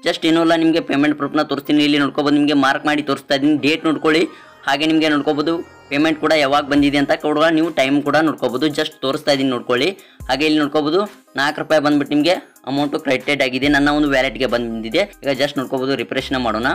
just ಏನೂ ಇಲ್ಲ ನಿಮಗೆ ಪೇಮೆಂಟ್ ಪ್ರೂಫ್ನ ತೋರಿಸ್ತೀನಿ ಇಲ್ಲಿ ನೋಡ್ಕೋಬೋದು ನಿಮಗೆ ಮಾರ್ಕ್ ಮಾಡಿ ತೋರಿಸ್ತಾ ಇದ್ದೀನಿ ಡೇಟ್ ನೋಡ್ಕೊಳ್ಳಿ ಹಾಗೆ ನಿಮಗೆ ನೋಡ್ಕೋಬೋದು ಪೇಮೆಂಟ್ ಕೂಡ ಯಾವಾಗ ಬಂದಿದೆ ಅಂತ ಕೂಡ ನೀವು ಟೈಮ್ ಕೂಡ ನೋಡ್ಕೋಬೋದು ಜಸ್ಟ್ ತೋರಿಸ್ತಾ ಇದ್ದೀನಿ ನೋಡ್ಕೊಳ್ಳಿ ಹಾಗೆ ಇಲ್ಲಿ ನೋಡ್ಕೋಬೋದು ನಾಲ್ಕು ರೂಪಾಯಿ ಬಂದ್ಬಿಟ್ಟು ನಿಮಗೆ ಅಮೌಂಟು ಕ್ರೆಡಿಟೆಡ್ ಆಗಿದೆ ನನ್ನ ಒಂದು ವ್ಯಾಲೆಟ್ಗೆ ಬಂದಿದೆ ಈಗ ಜಸ್ಟ್ ನೋಡ್ಕೋಬೋದು ರಿಪ್ರೇಷನ್ ಮಾಡೋಣ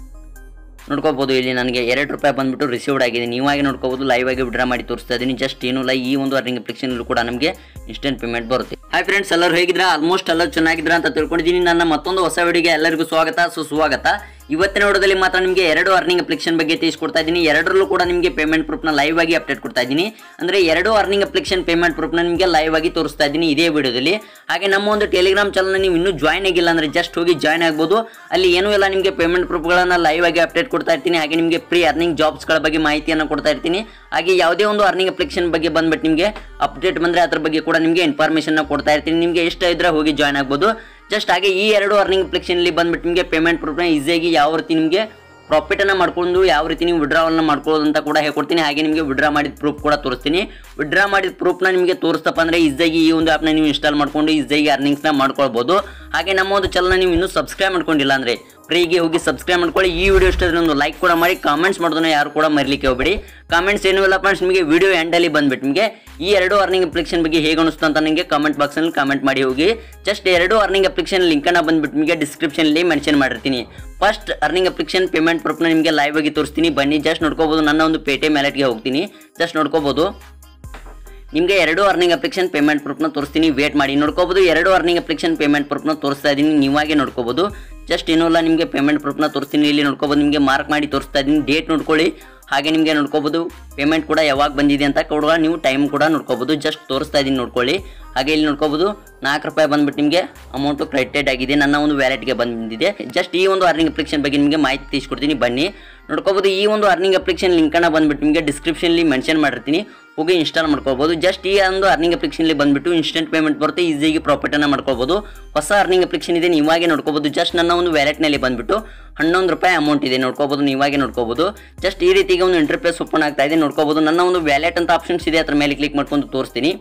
ನೋಡ್ಕೋಬೋದು ಇಲ್ಲಿ ನನಗೆ ಎರಡು ರೂಪಾಯಿ ಬಂದ್ಬಿಟ್ಟು ರಿಸೀವ್ಡ್ ಆಗಿದೆ ನೀವಾಗಿ ನೋಡ್ಕೋಬೋದು ಲೈವ್ ಆಗಿ ವಿಡ್ರಾ ಮಾಡಿ ತೋರಿಸ್ತಾ ಇದ್ದೀನಿ ಜಸ್ಟ್ ಏನು ಇಲ್ಲ ಈ ಒಂದು ಅರ್ನಿಂಗ್ ಅಪ್ಲಿಕೇಶನ್ ಕೂಡ ನಮಗೆ ಇನ್ಸ್ಟೆಂಟ್ ಪೇಮೆಂಟ್ ಬರುತ್ತೆ ಹಾಯ್ ಫ್ರೆಂಡ್ಸ್ ಎಲ್ಲರೂ ಹೇಗಿದ್ರ ಆಲ್ಮೋಸ್ಟ್ ಎಲ್ಲರೂ ಚೆನ್ನಾಗಿದ್ರ ಅಂತ ತಿಳ್ಕೊಂಡಿದ್ದೀನಿ ನನ್ನ ಮತ್ತೊಂದು ಹೊಸ ವಿಡಿಯೋಗೆ ಎಲ್ಲರಿಗೂ ಸ್ವಾಗತ ಸುಸ್ವಾಗತ ಇವತ್ತಿನ ವಿಡಿಯೋದಲ್ಲಿ ಮಾತ್ರ ನಿಮಗೆ ಎರಡು ಅರ್ನಿಂಗ್ ಅಪ್ಲಿಕೇಶನ್ ಬಗ್ಗೆ ತಿಳಿಸ್ಕೊಡ್ತಾ ಇದ್ದೀನಿ ಎರಡರಲ್ಲೂ ಕೂಡ ನಿಮಗೆ ಪೇಮೆಂಟ್ ಪ್ರೂಫ್ನ ಲೈವ್ ಆಗಿ ಅಪ್ಡೇಟ್ ಕೊಡ್ತಾ ಇದ್ದೀನಿ ಅಂದರೆ ಎರಡು ಅರ್ನಿಂಗ್ ಅಪ್ಲಿಕೇಶನ್ ಪೇಮೆಂಟ್ ಪ್ರೂಫ್ನ ನಿಮಗೆ ಲೈವ್ ಆಗಿ ತೋರಿಸ್ತಾ ಇದ್ದೀನಿ ಇದೇ ವಿಡಿಯೋದಲ್ಲಿ ಹಾಗೆ ನಮ್ಮ ಒಂದು ಟೆಲಿಗ್ರಾಮ್ ಚಾನಲ್ ನೀವು ಇನ್ನೂ ಜಾಯ್ನ್ ಆಗಿಲ್ಲ ಅಂದರೆ ಜಸ್ಟ್ ಹೋಗಿ ಜಾಯ್ನ್ ಆಗ್ಬೋದು ಅಲ್ಲಿ ಏನೂ ಇಲ್ಲ ನಿಮಗೆ ಪೇಮೆಂಟ್ ಪ್ರೂಫ್ಗಳನ್ನು ಲೈವ್ ಆಗಿ ಅಪ್ಡೇಟ್ ಕೊಡ್ತಾ ಇರ್ತೀನಿ ಹಾಗೆ ನಿಮಗೆ ಫ್ರೀ ಅರ್ನಿಂಗ್ ಜಾಬ್ಸ್ಗಳ ಬಗ್ಗೆ ಮಾಹಿತಿಯನ್ನು ಕೊಡ್ತಾ ಇರ್ತೀನಿ ಹಾಗೆ ಯಾವುದೇ ಒಂದು ಅರ್ನಿಂಗ್ ಅಪ್ಲಿಕೇಶನ್ ಬಗ್ಗೆ ಬಂದ್ಬಿಟ್ಟು ನಿಮಗೆ ಅಪ್ಡೇಟ್ ಬಂದರೆ ಅದ್ರ ಬಗ್ಗೆ ಕೂಡ ನಿಮಗೆ ಇನ್ಫಾರ್ಮೇಷನ್ನ ಕೊಡ್ತಾ ಇರ್ತೀನಿ ನಿಮಗೆ ಇಷ್ಟ ಇದ್ರೆ ಹೋಗಿ ಜಾಯ್ನ್ ಆಗ್ಬೋದು ಜಸ್ಟ್ ಹಾಗೆ ಈ ಎರಡು ಅರ್ನಿಂಗ್ ಅಪ್ಲಿಕೇಶನ್ಲಿ ಬಂದ್ಬಿಟ್ಟು ನಿಮಗೆ ಪೇಮೆಂಟ್ ಪ್ರೂಫ್ನ ಈಸಿಯಾಗಿ ಯಾವ ರೀತಿ ನಿಮಗೆ ಪ್ರಾಫಿಟನ್ನು ಮಾಡ್ಕೊಂಡು ಯಾವ ರೀತಿ ನೀವು ವಿಡ್ರಾವಲ್ನ ಮಾಡ್ಕೊಳ್ಳೋದು ಅಂತ ಕೂಡ ಹೇಳ್ಕೊಡ್ತೀನಿ ಹಾಗೆ ನಿಮಗೆ ವಿಡ್ರಾ ಮಾಡಿದ ಪ್ರೂಫ್ ಕೂಡ ತೋರಿಸ್ತೀನಿ ವಿಡ್ರಾ ಮಾಡಿದ ಪ್ರೂಫ್ನ ನಿಮಗೆ ತೋರಿಸ್ತಪ್ಪ ಅಂದರೆ ಈಸಿಯಾಗಿ ಈ ಒಂದು ಆ್ಯಪ್ನ ನೀವು ಇನ್ಸ್ಟಾಲ್ ಮಾಡ್ಕೊಂಡು ಈಸಿಯಾಗಿ ಅರ್ನಿಂಗ್ಸ್ನ ಮಾಡ್ಕೊಳ್ಬೋದು ಹಾಗೆ ನಮ್ಮ ಒಂದು ಚಾನಲ್ನ ನೀವು ಇನ್ನೂ ಸಬ್ಸ್ಕ್ರೈಬ್ ಮಾಡ್ಕೊಂಡಿಲ್ಲ ಅಂದರೆ ಫ್ರೀಗೆ ಹೋಗಿ ಸಬ್ಸ್ಕ್ರೈಬ್ ಮಾಡ್ಕೊಳ್ಳಿ ಈ ವಿಡಿಯೋ ಇಷ್ಟ ಆದ್ರೆ ಒಂದು ಲೈಕ್ ಕೂಡ ಮಾಡಿ ಕಾಮೆಂಟ್ಸ್ ಮಾಡೋದನ್ನ ಯಾರು ಕೂಡ ಮರಿಲಿಕ್ಕೆ ಹೋಗಬೇಡಿ ಕಾಮೆಂಟ್ಸ್ ಏನೂ ಇಲ್ಲ ಫ್ರೆಂಡ್ಸ್ ನಿಮಗೆ ವಿಡಿಯೋ ಎಂಡಲ್ಲಿ ಬಂದ್ಬಿಟ್ಟು ನಿಮಗೆ ಈ ಎರಡು ಅರ್ನಿಂಗ್ ಅಪ್ಲಿಕೇಶನ್ ಬಗ್ಗೆ ಹೇಗೆ ಅನಿಸ್ತು ಅಂತ ನನಗೆ ಕಾಮೆಂಟ್ ಬಾಕ್ಸಲ್ಲಿ ಕಾಮೆಂಟ್ ಮಾಡಿ ಹೋಗಿ ಜಸ್ಟ್ ಎರಡು ಅರ್ನಿಂಗ್ ಅಪ್ಲಿಕೇಶನ್ ಲಿಂಕನ್ನು ಬಂದ್ಬಿಟ್ಟು ನಿಮಗೆ ಡಿಸ್ಕ್ರಿಪ್ಷನಲ್ಲಿ ಮೆನ್ಷನ್ ಮಾಡಿರ್ತೀನಿ ಫಸ್ಟ್ ಅರ್ನಿಂಗ್ ಅಪ್ಲಿಕೇಶನ್ ಪೇಮೆಂಟ್ ಪ್ರೂಫ್ನ ನಿಮಗೆ ಲೈವ್ ಆಗಿ ತೋರಿಸ್ತೀನಿ ಬನ್ನಿ ಜಸ್ಟ್ ನೋಡ್ಕೋಬೋದು ನನ್ನ ಒಂದು ಪೇಟಿಎಮ್ ವ್ಯಾಲೆಟ್ಗೆ ಹೋಗ್ತೀನಿ ಜಸ್ಟ್ ನೋಡ್ಕೋಬೋದು ನಿಮಗೆ ಎರಡು ಅರ್ನಿಂಗ್ ಅಪ್ಲಿಕೇಶನ್ ಪೇಮೆಂಟ್ ಪ್ರೂಫ್ನ ತೋರಿಸ್ತೀನಿ ವೇಟ್ ಮಾಡಿ ನೋಡ್ಕೋಬೋದು ಎರಡು ಅರ್ನಿಂಗ್ ಅಪ್ಲಿಕೇಶನ್ ಪೇಮೆಂಟ್ ಪ್ರೂಫ್ನ ತೋರಿಸ್ತಾ ಇದ್ದೀನಿ ನೀವಾಗೆ ನೋಡ್ಕೋಬೋದು ಜಸ್ಟ್ ಏನೂ ಇಲ್ಲ ನಿಮಗೆ ಪೇಮೆಂಟ್ ಪ್ರೂಫ್ನ ತೋರಿಸ್ತೀನಿ ಇಲ್ಲಿ ನೋಡ್ಕೋಬೋದು ನಿಮಗೆ ಮಾರ್ಕ್ ಮಾಡಿ ತೋರಿಸ್ತಾ ಇದ್ದೀನಿ ಡೇಟ್ ನೋಡ್ಕೊಳ್ಳಿ ಹಾಗೆ ನಿಮಗೆ ನೋಡ್ಕೋಬೋದು ಪೇಮೆಂಟ್ ಕೂಡ ಯಾವಾಗ ಬಂದಿದೆ ಅಂತ ಕೂಡ ನೀವು ಟೈಮ್ ಕೂಡ ನೋಡ್ಕೋಬೋದು ಜಸ್ಟ್ ತೋರಿಸ್ತಾ ಇದ್ದೀನಿ ನೋಡ್ಕೊಳ್ಳಿ ಹಾಗೆ ಇಲ್ಲಿ ನೋಡ್ಕೋಬೋದು ನಾಲ್ಕು ರೂಪಾಯಿ ಬಂದ್ಬಿಟ್ಟು ನಿಮಗೆ ಅಮೌಂಟು ಕ್ರೆಡಿಟೆಡ್ ಆಗಿದೆ ನನ್ನ ಒಂದು ವ್ಯಾಲೆಟ್ಗೆ ಬಂದಿದೆ ಜಸ್ಟ್ ಈ ಒಂದು ಅರ್ನಿಂಗ್ ಅಪ್ಲಿಕೇಶನ್ ಬಗ್ಗೆ ನಿಮಗೆ ಮಾಹಿತಿ ತಿಳಿಸ್ಕೊಡ್ತೀನಿ ಬನ್ನಿ ನೋಡ್ಕೋಬೋದು ಈ ಒಂದು ಅರ್ನಿಂಗ್ ಅಪ್ಲಿಕೇಶನ್ ಲಿಂಕನ್ನು ಬಂದ್ಬಿಟ್ಟು ನಿಮಗೆ ಡಿಸ್ಕ್ರಿಪ್ಷನ್ಲಿ ಮೆನ್ಷನ್ ಮಾಡಿರ್ತೀನಿ ಹೋಗಿ ಇನ್ಸ್ಟಾಲ್ ಮಾಡ್ಕೋಬೋದು ಜಸ್ಟ್ ಈ ಒಂದು ಅರ್ನಿಂಗ್ ಅಪ್ಲಿಕೇಶನ್ಲಿ ಬಂದ್ಬಿಟ್ಟು ಇನ್ಸ್ಟೆಂಟ್ ಪೇಮೆಂಟ್ ಬರುತ್ತೆ ಈಸಿಯಾಗಿ ಪ್ರಾಫಿಟನ್ನು ಮಾಡ್ಕೋಬೋದು ಹೊಸ ಅರ್ನಿಂಗ್ ಅಪ್ಲಿಕೇಶನ್ ಇದೆ ನೀವಾಗೆ ನೋಡ್ಕೋಬೋದು ಜಸ್ಟ್ ನನ್ನ ಒಂದು ವ್ಯಾಲೆಟ್ನಲ್ಲಿ ಬಂದ್ಬಿಟ್ಟು ಹನ್ನೊಂದು ರೂಪಾಯಿ ಅಮೌಂಟ್ ಇದೆ ನೋಡ್ಕೋಬೋದು ನೀವಾಗೆ ನೋಡ್ಕೋಬೋದು ಜಸ್ಟ್ ಈ ರೀತಿಗೆ ಒಂದು ಇಂಟರ್ಫೇಸ್ ಓಪನ್ ಆಗ್ತಾ ಇದೆ ನೋಡ್ಕೋಬೋದು ನನ್ನ ಒಂದು ವ್ಯಾಲೆಟ್ ಅಂತ ಆಪ್ಷನ್ಸ್ ಇದೆ ಅದ್ರ ಮೇಲೆ ಕ್ಲಿಕ್ ಮಾಡ್ಕೊಂಡು ತೋರಿಸ್ತೀನಿ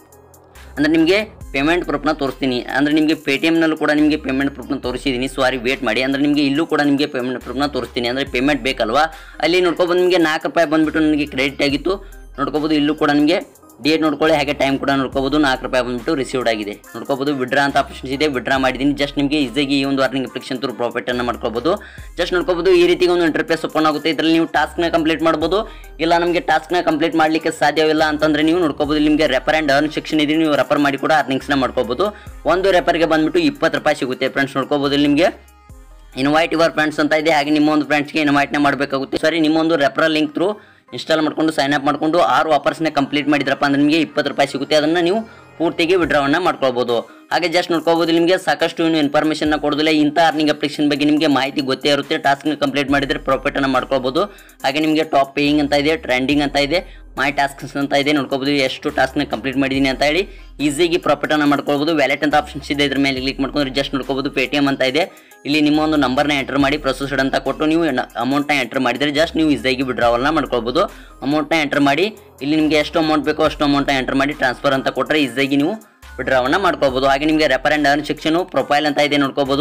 ಅಂದರೆ ನಿಮಗೆ ಪೇಮೆಂಟ್ ಪ್ರೂಫ್ನ ತೋರಿಸ್ತೀನಿ ಅಂದರೆ ನಿಮಗೆ ಪೇ ಟಿ ಎಮ್ನಲ್ಲೂ ಕೂಡ ನಿಮಗೆ ಪೇಮೆಂಟ್ ಪ್ರೂಫ್ನ ತೋರಿಸಿದ್ದೀನಿ ಸಾರಿ ವೇಟ್ ಮಾಡಿ ಅಂದರೆ ನಿಮಗೆ ಇಲ್ಲೂ ಕೂಡ ನಿಮಗೆ ಪೇಮೆಂಟ್ ಪ್ರೂಫ್ನ ತೋರಿಸ್ತೀನಿ ಅಂದರೆ ಪೇಮೆಂಟ್ ಬೇಕಲ್ವಾ ಅಲ್ಲಿ ನೋಡ್ಕೊಬೋದು ನಿಮಗೆ ನಾಲ್ಕು ರೂಪಾಯಿ ಬಂದುಬಿಟ್ಟು ನನಗೆ ಕ್ರೆಡಿಟ್ ಆಗಿತ್ತು ನೋಡ್ಕೋಬೋದು ಇಲ್ಲೂ ಕೂಡ ನಿಮಗೆ ಡೇಟ್ ನೋಡ್ಕೊಳ್ಳಿ ಹಾಗೆ ಟೈಮ್ ಕೂಡ ನೋಡ್ಕೋಬೋದು ನಾಲ್ಕು ರೂಪಾಯಿ ಬಂದ್ಬಿಟ್ಟು ರಿಸೀವ್ಡ್ ಆಗಿದೆ ನೋಡ್ಕೋಬೋದು ವಿಡ್ರಾ ಅಂತ ಆಪ್ಷನ್ಸ್ ಇದೆ ವಿಡ್ರಾ ಮಾಡಿದ್ದೀನಿ ಜಸ್ಟ್ ನಿಮಗೆ ಈಸಿಯಾಗಿ ಈ ಒಂದು ಅರ್ನಿಂಗ್ ಅಪ್ಲಿಕೇಶನ್ ತ್ರೂ ಪ್ರಾಫಿಟನ್ನು ಮಾಡ್ಕೋಬೋದು ಜಸ್ಟ್ ನೋಡ್ಕೋಬೋದು ಈ ರೀತಿ ಒಂದು ಇಂಟರ್ಫೇಸ್ ಓಪನ್ ಆಗುತ್ತೆ ಇದರಲ್ಲಿ ನೀವು ಟಾಸ್ಕ್ನ ಕಂಪ್ಲೀಟ್ ಮಾಡ್ಬೋದು ಇಲ್ಲ ನಮಗೆ ಟಾಸ್ಕ್ನ ಕಂಪ್ಲೀಟ್ ಮಾಡಲಿಕ್ಕೆ ಸಾಧ್ಯವಿಲ್ಲ ಅಂತಂದರೆ ನೀವು ನೋಡ್ಕೋಬೋದು ನಿಮಗೆ ರೆಫರ್ ಆ್ಯಂಡ್ ಅರ್ನ್ ಸೆಕ್ಷನ್ ಇದೆ ನೀವು ರೆಫರ್ ಮಾಡಿ ಕೂಡ ಅರ್ನಿಂಗ್ಸ್ನ ಮಾಡ್ಕೋಬೋದು ಒಂದು ರೆಫರ್ಗೆ ಬಂದ್ಬಿಟ್ಟು ಇಪ್ಪತ್ತು ರೂಪಾಯಿ ಸಿಗುತ್ತೆ ಫ್ರೆಂಡ್ಸ್ ನೋಡ್ಕೋಬೋದು ಇಲ್ಲಿ ನಿಮಗೆ ಇನ್ವೈಟ್ ಯುವರ್ ಫ್ರೆಂಡ್ಸ್ ಅಂತ ಇದೆ ಹಾಗೆ ನಿಮ್ಮ ಒಂದು ಫ್ರೆಂಡ್ಸ್ಗೆ ಇನ್ವೈಟ್ನ ಮಾಡಬೇಕಾಗುತ್ತೆ ಸರಿ ನಿಮ್ಮೊಂದು ರೆಫರಲ್ ಲಿಂಕ್ ಥ್ರೂ ಇನ್ಸ್ಟಾಲ್ ಮಾಡ್ಕೊಂಡು ಸೈನ್ ಅಪ್ ಮಾಡ್ಕೊಂಡು ಆರು ಆಫರ್ಸ್ನ ಕಂಪ್ಲೀಟ್ ಮಾಡಿದ್ರಪ್ಪ ಅಂದ್ರೆ ನಿಮಗೆ ಇಪ್ಪತ್ತು ರೂಪಾಯಿ ಸಿಗುತ್ತೆ ಅದನ್ನು ನೀವು ಪೂರ್ತಿಗೆ ವಿಡ್ರಾವನ್ನ ಮಾಡ್ಕೊಳ್ಬೋದು ಹಾಗೆ ಜಸ್ಟ್ ನೋಡ್ಕೋಬೋದು ನಿಮಗೆ ಸಾಕಷ್ಟು ಏನು ಇನ್ಫಾರ್ಮೇಷನ್ನ ಕೊಡೋದಿಲ್ಲ ಇಂಥ ಅರ್ನಿಂಗ್ ಅಪ್ಲಿಕೇಶನ್ ಬಗ್ಗೆ ನಿಮಗೆ ಮಾಹಿತಿ ಗೊತ್ತೇ ಇರುತ್ತೆ ಟಾಸ್ಕ್ನ ಕಂಪ್ಲೀಟ್ ಮಾಡಿದರೆ ಪ್ರಾಫಿಟನ್ನು ಮಾಡ್ಕೊಳ್ಬೋದು ಹಾಗೆ ನಿಮಗೆ ಟಾಪ್ ಪೇಯಿಂಗ್ ಅಂತ ಇದೆ ಟ್ರೆಂಡಿಂಗ್ ಅಂತ ಇದೆ ಮೈ ಟಾಸ್ಕ್ಸ್ ಅಂತ ಇದೆ ನೋಡ್ಕೋಬೋದು ಎಷ್ಟು ಟಾಸ್ಕ್ನ ಕಂಪ್ಲೀಟ್ ಮಾಡಿದ್ದೀನಿ ಅಂತ ಹೇಳಿ ಈಸಿಯಾಗಿ ಪ್ರಾಫಿಟನ್ನು ಮಾಡ್ಕೊಳ್ಬೋದು ವ್ಯಾಲೆಟ್ ಅಂತ ಆಪ್ಷನ್ಸ್ ಇದೆ ಇದ್ರ ಮೇಲೆ ಕ್ಲಿಕ್ ಮಾಡ್ಕೊಂಡ್ರೆ ಜಸ್ಟ್ ನೋಡ್ಕೋಬೋದು ಪೇ ಟಿ ಎಮ್ ಅಂತ ಇದೆ ಇಲ್ಲಿ ನಿಮ್ಮ ಒಂದು ನಂಬರ್ನ ಎಂಟರ್ ಮಾಡಿ ಪ್ರೊಸೆಸ್ಡ್ ಅಂತ ಕೊಟ್ಟು ನೀವು ಅಮೌಂಟ್ನ ಎಂಟರ್ ಮಾಡಿದರೆ ಜಸ್ಟ್ ನೀವು ಈಸಿಯಾಗಿ ವಿಡ್ರಾವಲ್ನ ಮಾಡ್ಕೊಳ್ಬೋದು ಅಮೌಂಟ್ನ ಎಂಟರ್ ಮಾಡಿ ಇಲ್ಲಿ ನಿಮಗೆ ಎಷ್ಟು ಅಮೌಂಟ್ ಬೇಕೋ ಅಷ್ಟು ಅಮೌಂಟ್ನ ಎಂಟರ್ ಮಾಡಿ ಟ್ರಾನ್ಸ್ಫರ್ ಅಂತ ಕೊಟ್ಟರೆ ಈಸಿಯಾಗಿ ನೀವು ವಿಡ್ರಾವನ್ನ ಮಾಡ್ಕೋಬೋದು ಹಾಗೆ ನಿಮಗೆ refer and earn section profile ಅಂತ ಇದೆ ನೋಡ್ಕೋಬೋದು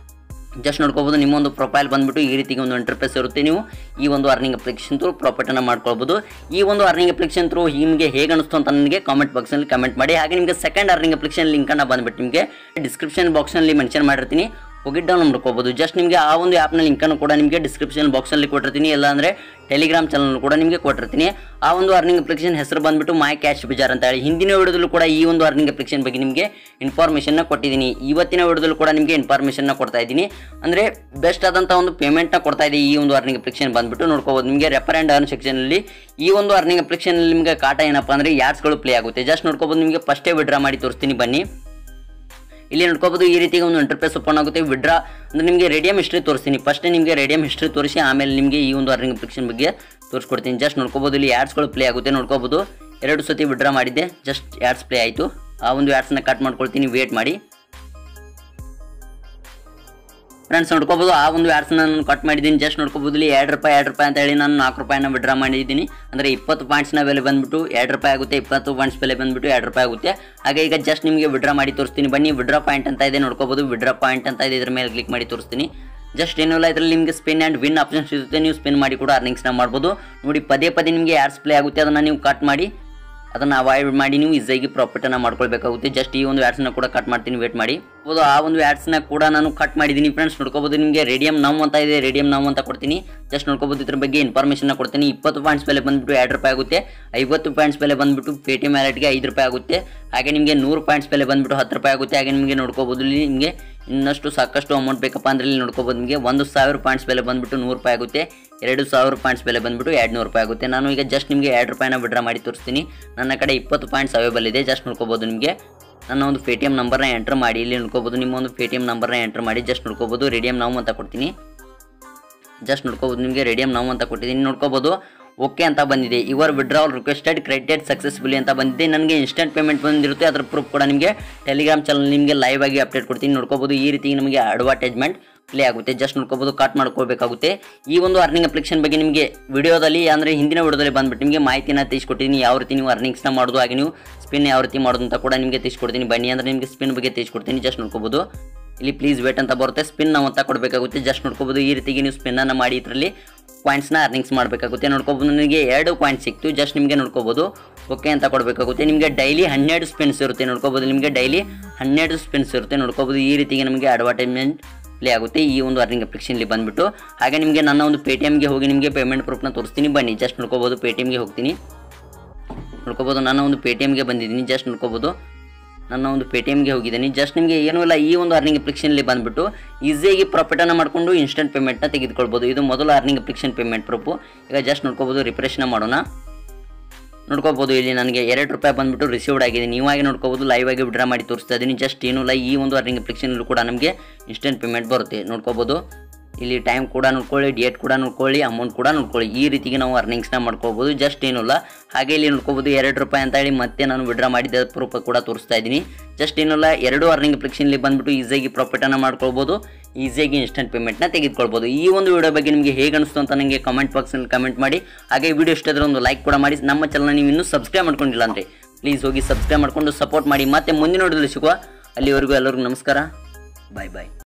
ಜಸ್ಟ್ ನೋಡ್ಕೋಬೋದು ನಿಮ್ಮೊಂದು ಪ್ರೊಫೈಲ್ ಬಂದ್ಬಿಟ್ಟು ಈ ರೀತಿಗೆ ಒಂದು ಇಂಟರ್ಫೇಸ್ ಇರುತ್ತೆ ನೀವು ಈ ಒಂದು ಅರ್ನಿಂಗ್ ಅಪ್ಲಿಕೇಶನ್ ಥ್ರೂ ಪ್ರಾಫಿಟನ್ನು ಮಾಡ್ಕೊಳ್ಬೋದು ಈ ಒಂದು ಅರ್ನಿಂಗ್ ಅಪ್ಲಿಕೇಶನ್ ಥ್ರೂ ನಿಮಗೆ ಹೇಗೆ ಅನಿಸ್ತು ಅಂತ ನನಗೆ ಕಾಮೆಂಟ್ ಬಾಕ್ಸಲ್ಲಿ ಕಮೆಂಟ್ ಮಾಡಿ ಹಾಗೆ ನಿಮಗೆ ಸೆಕೆಂಡ್ ಅರ್ನಿಂಗ್ ಅಪ್ಲಿಕೇಶನ್ ಲಿಂಕನ್ನು ಬಂದ್ಬಿಟ್ಟು ನಿಮಗೆ ಡಿಸ್ಕ್ರಿಪ್ಷನ್ ಬಾಕ್ಸ್ನಲ್ಲಿ ಮೆನ್ಷನ್ ಮಾಡಿರ್ತೀನಿ ಹೋಗಿ ಡೌನ್ ಮಾಡ್ಕೋಬೋದು ಜಸ್ಟ್ ನಿಮಗೆ ಆ ಒಂದು ಆ್ಯಪ್ನ ಲಿಂಕನ್ನು ಕೂಡ ನಿಮಗೆ ಡಿಸ್ಕ್ರಿಪ್ಷನ್ ಬಾಕ್ಸಲ್ಲಿ ಕೊಟ್ಟಿರ್ತೀನಿ ಇಲ್ಲ ಅಂದರೆ ಟೆಲಿಗ್ರಾಮ್ ಚಾನಲ್ ಕೂಡ ನಿಮಗೆ ಕೊಟ್ಟಿರ್ತೀನಿ ಆ ಒಂದು ಅರ್ನಿಂಗ್ ಅಪ್ಲಿಕೇಶನ್ ಹೆಸರು ಬಂದ್ಬಿಟ್ಟು ಮೈ ಕ್ಯಾಶ್ ಬಜಾರ್ ಅಂತ ಹೇಳಿ ಹಿಂದಿನ ವಿಡಿಯೋದಲ್ಲೂ ಕೂಡ ಈ ಒಂದು ಅರ್ನಿಂಗ್ ಅಪ್ಲಿಕೇಶನ್ ಬಗ್ಗೆ ನಿಮಗೆ ಇನ್ಫಾರ್ಮೇಷನ್ನ ಕೊಟ್ಟಿದ್ದೀನಿ ಇವತ್ತಿನ ವಿಡಿಯೋದಲ್ಲೂ ಕೂಡ ನಿಮಗೆ ಇನ್ಫಾರ್ಮೇಷನ್ನ ಕೊಡ್ತಾ ಇದ್ದೀನಿ ಅಂದರೆ ಬೆಸ್ಟ್ ಆದಂಥ ಒಂದು ಪೇಮೆಂಟ್ನ ಕೊಡ್ತಾ ಇದೆ ಈ ಒಂದು ಅರ್ನಿಂಗ್ ಅಪ್ಲಿಕೇಶನ್ ಬಂದ್ಬಿಟ್ಟು ನೋಡ್ಕೋಬೋದು ನಿಮಗೆ ರೆಫರ್ ಆ್ಯಂಡ್ ಅರ್ನ್ ಸೆಕ್ಷನಲ್ಲಿ ಈ ಒಂದು ಅರ್ನಿಂಗ್ ಅಪ್ಲಿಕೇಶನ್ ನಿಮಗೆ ಕಾಟ ಏನಪ್ಪ ಅಂದರೆ ಯಾಡ್ಸ್ಗಳು ಪ್ಲೇ ಆಗುತ್ತೆ ಜಸ್ಟ್ ನೋಡ್ಕೋಬೋದು ನಿಮಗೆ ಫಸ್ಟೇ ವಿಡ್ರಾ ಮಾಡಿ ತೋರಿಸ್ತೀನಿ ಬನ್ನಿ ಇಲ್ಲಿ ನೋಡ್ಕೋಬೋದು ಈ ರೀತಿ ಒಂದು ಇಂಟರ್ಫೇಸ್ ಓಪನ್ ಆಗುತ್ತೆ ವಿಡ್ರಾ ಅಂದರೆ ನಿಮಗೆ ರೇಡಿಯಂ ಹಿಸ್ಟ್ರಿ ತೋರಿಸ್ತೀನಿ ಫಸ್ಟ್ ನಿಮಗೆ ರೇಡಿಯಂ ಹಿಸ್ಟ್ರಿ ತೋರಿಸಿ ಆಮೇಲೆ ನಿಮಗೆ ಈ ಒಂದು ಅರ್ನಿಂಗ್ ಅಪ್ಲಿಕೇಶನ್ ಬಗ್ಗೆ ತೋರಿಸ್ಕೊಡ್ತೀನಿ ಜಸ್ಟ್ ನೋಡ್ಕೋಬೋದು ಇಲ್ಲಿ ಆ್ಯಡ್ಸ್ಗಳು ಪ್ಲೇ ಆಗುತ್ತೆ ನೋಡ್ಕೋಬೋದು ಎರಡು ಸತಿ ವಿಡ್ರಾ ಮಾಡಿದ್ದೆ ಜಸ್ಟ್ ಆ್ಯಡ್ಸ್ ಪ್ಲೇ ಆಯಿತು ಆ ಒಂದು ಆ್ಯಡ್ಸ್ನ ಕಟ್ ಮಾಡ್ಕೊಳ್ತೀನಿ ವೇಟ್ ಮಾಡಿ ಫ್ರೆಂಡ್ಸ್ ನೋಡ್ಕೋಬೋದು ಆ ಒಂದು ಆ್ಯಡ್ಸ್ನ ನಾನು ಕಟ್ ಮಾಡಿದ್ದೀನಿ ಜಸ್ಟ್ ನೋಡ್ಕೋಬೋದು ಇಲ್ಲಿ ಎರಡು ರೂಪಾಯಿ ಎರಡು ರೂಪಾಯಿ ಅಂತ ಹೇಳಿ ನಾನು ನಾಲ್ಕು ರೂಪಾಯಿನ ವಿಡ್ರಾ ಮಾಡಿದ್ದೀನಿ ಅಂದರೆ ಇಪ್ಪತ್ತು ಪಾಯಿಂಟ್ಸ್ನ ಬೆಲೆ ಬಂದ್ಬಿಟ್ಟು ಎರಡು ರೂಪಾಯಿ ಆಗುತ್ತೆ ಇಪ್ಪತ್ತು ಪಾಯಿಂಟ್ಸ್ ಬೆಲೆ ಬಂದ್ಬಿಟ್ಟು ಎರಡು ರೂಪಾಯಿ ಆಗುತ್ತೆ ಹಾಗೆ ಈಗ ಜಸ್ಟ್ ನಿಮಗೆ ವಿಡ್ರಾ ಮಾಡಿ ತೋರಿಸ್ತೀನಿ ಬನ್ನಿ ವಿಡ್ರಾ ಪಾಯಿಂಟ್ ಅಂತ ಇದೆ ನೋಡ್ಕೋಬೋದು ವಿಡ್ರಾ ಪಾಯಿಂಟ್ ಅಂತ ಇದೆ ಇದ್ರ ಮೇಲೆ ಕ್ಲಿಕ್ ಮಾಡಿ ತೋರಿಸ್ತೀನಿ ಜಸ್ಟ್ ಏನಿಲ್ಲ ಇದರಲ್ಲಿ ನಿಮಗೆ ಸ್ಪಿನ್ ಆ್ಯಂಡ್ ವಿನ್ ಆಪ್ಷನ್ಸ್ ಇರುತ್ತೆ ನೀವು ಸ್ಪಿನ್ ಮಾಡಿ ಕೂಡ ಅರ್ನಿಂಗ್ಸ್ನ ಮಾಡ್ಬೋದು ನೋಡಿ ಪದೇ ಪದೇ ನಿಮಗೆ ಆ್ಯಡ್ಸ್ ಪ್ಲೇ ಆಗುತ್ತೆ ಅದನ್ನು ನೀವು ಕಟ್ ಮಾಡಿ ಅದನ್ನು ಅವಾಯ್ಡ್ ಮಾಡಿ ನೀವು ಈಸಿಯಾಗಿ ಪ್ರಾಫಿಟನ್ನು ಮಾಡ್ಕೊಳ್ಬೇಕಾಗುತ್ತೆ ಜಸ್ಟ್ ಈ ಒಂದು ಆ್ಯಡ್ಸ್ನ ಕೂಡ ಕಟ್ ಮಾಡ್ತೀನಿ ವೇಟ್ ಮಾಡಿ ಹೌದು ಆ ಒಂದು ಆ್ಯಡ್ಸ್ನ ಕೂಡ ನಾನು ಕಟ್ ಮಾಡಿದ್ದೀನಿ ಫ್ರೆಂಡ್ಸ್ ನೋಡ್ಕೋಬೋದು ನಿಮಗೆ ರೇಡಿಯಂ ನಮ್ ಅಂತ ಇದೆ ರೇಡಿಯಂ ನಮ್ ಅಂತ ಕೊಡ್ತೀನಿ ಜಸ್ಟ್ ನೋಡ್ಕೋಬೋದು ಇದ್ರ ಬಗ್ಗೆ ಇನ್ಫಾರ್ಮೇಷನ್ ಕೊಡ್ತೀನಿ ಇಪ್ಪತ್ತು ಪಾಯಿಂಟ್ಸ್ ಬೆಲೆ ಬಂದ್ಬಿಟ್ಟು ಎರಡು ರೂಪಾಯಿ ಆಗುತ್ತೆ ಐವತ್ತು ಪಾಯಿಂಟ್ಸ್ ಬೆಲೆ ಬಂದ್ಬಿಟ್ಟು ಪೇಟಿಎಮ್ ವ್ಯಾಲೆಟ್ಗೆ ಐದು ರೂಪಾಯಿ ಆಗುತ್ತೆ ಹಾಗೆ ನಿಮಗೆ ನೂರು ಪಾಯಿಂಟ್ಸ್ ಬೆಲೆ ಬಂದ್ಬಿಟ್ಟು ಹತ್ತು ರೂಪಾಯಿ ಆಗುತ್ತೆ ಹಾಗೆ ನಿಮಗೆ ನೋಡ್ಕೋಬೋದು ಇಲ್ಲಿ ನಿಮಗೆ ಇನ್ನಷ್ಟು ಸಾಕಷ್ಟು ಅಮೌಂಟ್ ಬೇಕಪ್ಪ ಅಂದ್ರೆ ಇಲ್ಲಿ ನೋಡ್ಕೋಬೋದು ನಿಮಗೆ ಒಂದು ಸಾವಿರ ಪಾಯಿಂಟ್ಸ್ ಬೆಲೆ ಬಂದ್ಬಿಟ್ಟು ನೂರು ರೂಪಾಯಿ ಆಗುತ್ತೆ ಎರಡು ಸಾವಿರ ಪಾಯಿಂಟ್ಸ್ ಬೆಲೆ ಬಂದ್ಬಿಟ್ಟು ಎರಡು ನೂರು ರೂಪಾಯಿ ಆಗುತ್ತೆ ನಾನು ಈಗ ಜಸ್ಟ್ ನಿಮಗೆ ಎರಡು ರೂಪಾಯಿನ ವಿಡ್ರಾ ಮಾಡಿ ತೋರಿಸ್ತೀನಿ ನನ್ನ ಕಡೆ ಇಪ್ಪತ್ತು ಪಾಯಿಂಟ್ಸ್ ಅವೈಬಲ್ ಇದೆ ಜಸ್ಟ್ ನೋಡ್ಕೋಬೋದು ನಿಮಗೆ ನನ್ನ ಒಂದು ಪೇ ಟಿ ಎಮ್ ನಂಬರ್ನ ಎಂಟರ್ ಮಾಡಿ ಇಲ್ಲಿ ನೋಡ್ಕೋಬೋದು ನಿಮ್ಮ ಒಂದು ಪೇ ಟಿ ಎಮ್ ನಂಬರ್ನ ಎಂಟರ್ ಮಾಡಿ ಜಸ್ಟ್ ನೋಡ್ಕೋಬೋದು ರೇಡಿಯಂ ನಾವು ಅಂತ ಕೊಡ್ತೀನಿ ಜಸ್ಟ್ ನೋಡ್ಕೋಬೋದು ನಿಮಗೆ ರೇಡಿಯಂ ನಾವು ಅಂತ ಕೊಟ್ಟಿದ್ದೀನಿ ನೋಡ್ಕೋಬೋದು ಓಕೆ ಅಂತ ಬಂದಿದೆ your withdrawal requested credited successfully ಅಂತ ಬಂದಿದೆ ನನಗೆ ಇನ್ಸ್ಟೆಂಟ್ ಪೇಮೆಂಟ್ ಬಂದಿರುತ್ತೆ ಅದರ ಪ್ರೂಫ್ ಕೂಡ ನಿಮಗೆ ಟೆಲಿಗ್ರಾಮ್ ಚಾನಲ್ ನಿಮಗೆ ಲೈವ್ ಆಗಿ ಅಪ್ಡೇಟ್ ಕೊಡ್ತೀನಿ ನೋಡ್ಕೋಬೋದು ಈ ರೀತಿ ನಮಗೆ ಅಡ್ವರ್ಟೈಸ್ಮೆಂಟ್ ಪ್ಲೇ ಆಗುತ್ತೆ ಜಸ್ಟ್ ನೋಡ್ಕೋಬೋದು ಕಟ್ ಮಾಡ್ಕೋಬೇಕಾಗುತ್ತೆ ಈ ಒಂದು ಅರ್ನಿಂಗ್ ಅಪ್ಲಿಕೇಶನ್ ಬಗ್ಗೆ ನಿಮಗೆ ವಿಡಿಯೋದಲ್ಲಿ ಅಂದರೆ ಹಿಂದಿನ ವಿಡಿಯೋದಲ್ಲಿ ಬಂದ್ಬಿಟ್ಟು ನಿಮಗೆ ಮಾಹಿತಿನ ತಿಳಿಸ್ಕೊಟ್ಟಿದ್ದೀನಿ ಯಾವ ರೀತಿ ನೀವು ಅರ್ನಿಂಗ್ಸ್ನ ಮಾಡೋದು ಹಾಗೆ ನೀವು ಸ್ಪಿನ್ ಯಾವ ರೀತಿ ಮಾಡೋದು ಅಂತ ಕೂಡ ನಿಮಗೆ ತಿಳಿಸ್ಕೊಡ್ತೀನಿ ಬನ್ನಿ ಅಂದರೆ ನಿಮಗೆ ಸ್ಪಿನ್ ಬಗ್ಗೆ ತಿಳಿಸ್ಕೊಡ್ತೀನಿ ಜಸ್ಟ್ ನೋಡ್ಕೋಬೋದು ಇಲ್ಲಿ ಪ್ಲೀಸ್ ವೇಟ್ ಅಂತ ಬರುತ್ತೆ ಸ್ಪಿನ್ ನಾವು ಅಂತ ಕೊಡಬೇಕಾಗುತ್ತೆ ಜಸ್ಟ್ ನೋಡ್ಕೋಬೋದು ಈ ರೀತಿಗೆ ನೀವು ಸ್ಪಿನ್ನನ್ನು ಮಾಡಿ ಇದರಲ್ಲಿ ಪಾಯಿಂಟ್ಸ್ನ ಅರ್ನಿಂಗ್ಸ್ ಮಾಡಬೇಕಾಗುತ್ತೆ ನೋಡ್ಕೋಬೋದು ನನಗೆ ಎರಡು ಪಾಯಿಂಟ್ ಸಿಕ್ತು ಜಸ್ಟ್ ನಿಮಗೆ ನೋಡ್ಕೋಬೋದು ಓಕೆ ಅಂತ ಕೊಡಬೇಕಾಗುತ್ತೆ ನಿಮಗೆ ಡೈಲಿ ಹನ್ನೆರಡು ಸ್ಪಿನ್ಸ್ ಇರುತ್ತೆ ನೋಡ್ಕೋಬೋದು ನಿಮಗೆ ಡೈಲಿ ಹನ್ನೆರಡು ಸ್ಪಿನ್ಸ್ ಇರುತ್ತೆ ನೋಡ್ಕೋಬೋದು ಈ ರೀತಿಗೆ ನಮಗೆ ಅಡ್ವರ್ಟೈಸ್ಮೆಂಟ್ ಪ್ಲೇ ಆಗುತ್ತೆ ಈ ಒಂದು ಅರ್ನಿಂಗ್ ಅಪ್ಲಿಕೇಶನ್ಲಿ ಬಂದ್ಬಿಟ್ಟು ಹಾಗೆ ನಿಮಗೆ ನನ್ನ ಒಂದು ಪೇ ಟಿ ಎಮ್ಗೆ ಹೋಗಿ ನಿಮಗೆ ಪೇಮೆಂಟ್ ಪ್ರೂಫ್ನ ತೋರಿಸ್ತೀನಿ ಬನ್ನಿ ಜಸ್ಟ್ ನೋಡ್ಕೋಬೋದು ಪೇ ಟಿ ಎಮ್ಗೆ ಹೋಗ್ತೀನಿ ನೋಡ್ಕೋಬೋದು ನನ್ನ ಒಂದು ಪೇ ಟಿ ಎಮ್ಗೆ ಬಂದಿದ್ದೀನಿ ಜಸ್ಟ್ ನೋಡ್ಕೋಬೋದು ನನ್ನ ಒಂದು ಪೇ ಟಿ ಎಮ್ಗೆ ಹೋಗಿದ್ದೀನಿ ಜಸ್ಟ್ ನಿಮಗೆ ಏನೂ ಇಲ್ಲ ಈ ಒಂದು ಅರ್ನಿಂಗ್ ಅಪ್ಲಿಕೇಶನ್ಲಿ ಬಂದುಬಿಟ್ಟು ಈಸಿಯಾಗಿ ಪ್ರಾಫಿಟನ್ನು ಮಾಡಿಕೊಂಡು ಇನ್ಸ್ಟೆಂಟ್ ಪೇಮೆಂಟ್ನ ತೆಗೆದುಕೊಳ್ಬೋದು ಇದು ಮೊದಲ ಅರ್ನಿಂಗ್ ಅಪ್ಲಿಕೇಶನ್ ಪೇಮೆಂಟ್ ಪ್ರೂಫು ಈಗ ಜಸ್ಟ್ ನೋಡ್ಕೋಬೋದು ರಿಫ್ರೆಶ್ನ ಮಾಡೋಣ ನೋಡ್ಕೋಬೋದು ಇಲ್ಲಿ ನನಗೆ ಎರಡು ರೂಪಾಯಿ ಬಂದುಬಿಟ್ಟು ರಿಸೀವ್ಡ್ ಆಗಿದೆ ನೀವಾಗಿ ನೋಡ್ಕೋಬೋದು ಲೈವ್ ಆಗಿ ವಿಡ್ರಾ ಮಾಡಿ ತೋರಿಸ್ತಾ ಇದ್ದೀನಿ ಜಸ್ಟ್ ಏನೂ ಇಲ್ಲ ಈ ಒಂದು ಅರ್ನಿಂಗ್ ಅಪ್ಲಿಕೇಶನಲ್ಲೂ ಕೂಡ ನಮಗೆ ಇನ್ಸ್ಟೆಂಟ್ ಪೇಮೆಂಟ್ ಬರುತ್ತೆ ನೋಡ್ಕೋಬೋದು ಇಲ್ಲಿ ಟೈಮ್ ಕೂಡ ನೋಡ್ಕೊಳ್ಳಿ ಡೇಟ್ ಕೂಡ ನೋಡ್ಕೊಳ್ಳಿ ಅಮೌಂಟ್ ಕೂಡ ನೋಡ್ಕೊಳ್ಳಿ ಈ ರೀತಿಗೆ ನಾವು ಅರ್ನಿಂಗ್ಸ್ನ ಮಾಡ್ಕೋಬೋದು ಜಸ್ಟ್ ಏನೂ ಇಲ್ಲ ಹಾಗೆ ಇಲ್ಲಿ ನೋಡ್ಕೋಬೋದು ಎರಡು ರೂಪಾಯಿ ಅಂತ ಹೇಳಿ ಮತ್ತೆ ನಾನು ವಿಡ್ರಾ ಮಾಡಿದ ಪ್ರೂಫ್ ಕೂಡ ತೋರಿಸ್ತಾ ಇದ್ದೀನಿ ಜಸ್ಟ್ ಏನೂ ಇಲ್ಲ ಎರಡು ಅರ್ನಿಂಗ್ ಅಪ್ಲಿಕೇಶನ್ಲಿ ಬಂದುಬಿಟ್ಟು ಈಸಿಯಾಗಿ ಪ್ರಾಫಿಟನ್ನು ಮಾಡ್ಕೊಳ್ಬೋದು ಈಸಿಯಾಗಿ ಇನ್ಸ್ಟೆಂಟ್ ಪೇಮೆಂಟ್ನ ತೆಗೆದುಕೊಳ್ಬೋದು ಈ ಒಂದು ವಿಡಿಯೋ ಬಗ್ಗೆ ನಿಮಗೆ ಹೇಗೆ ಅನಿಸ್ತು ಅಂತ ನನಗೆ ಕಮೆಂಟ್ ಬಾಕ್ಸಲ್ಲಿ ಕಮೆಂಟ್ ಮಾಡಿ ಹಾಗೆ ವಿಡಿಯೋ ಇಷ್ಟ ಇದ್ರೆ ಒಂದು ಲೈಕ್ ಕೂಡ ಮಾಡಿ ನಮ್ಮ ಚಾನಲ್ನ ನೀವು ಇನ್ನೂ ಸಬ್ಸ್ಕ್ರೈಬ್ ಮಾಡ್ಕೊಂಡಿಲ್ಲ ಅಂದರೆ ಪ್ಲೀಸ್ ಹೋಗಿ ಸಬ್ಸ್ಕ್ರೈಬ್ ಮಾಡ್ಕೊಂಡು ಸಪೋರ್ಟ್ ಮಾಡಿ ಮತ್ತೆ ಮುಂದಿನ ವಿಡಿಯೋದಲ್ಲಿ ಸಿಗುವ ಅಲ್ಲಿವರೆಗೂ ಎಲ್ಲರಿಗೂ ನಮಸ್ಕಾರ ಬಾಯ್ ಬಾಯ್